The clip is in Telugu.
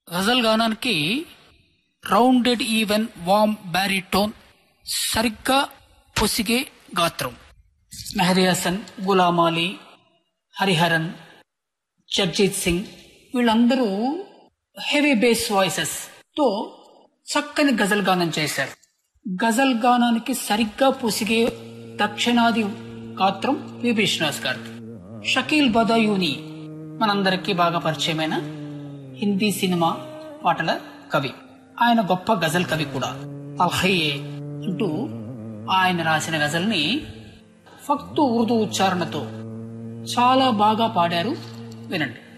గజల్ గానానికి రౌండెడ్ ఈవెన్ వామ్ బ్యారిటోన్ సరిగ్గా పొసిగే గాత్రం మెహదీ హసన్ గులాం అలీ హరిహరన్ జగ్జీత్ సింగ్ వీళ్ళందరూ హెవీ బేస్ వాయిసెస్ తో చక్కని గజల్ గానం చేశారు గజల్ గానానికి సరిగ్గా పొసిగే దక్షిణాది గాత్రం విభి శ్రీనివాస్ గారిది షకీల్ బదాయూని మనందరికీ బాగా పరిచయమైన హిందీ సినిమా పాటల కవి ఆయన గొప్ప గజల్ కవి కూడా అల్హయ్యే అంటూ ఆయన రాసిన గజల్ని ఫక్తు ఉర్దూ ఉచ్చారణతో చాలా బాగా పాడారు వినండి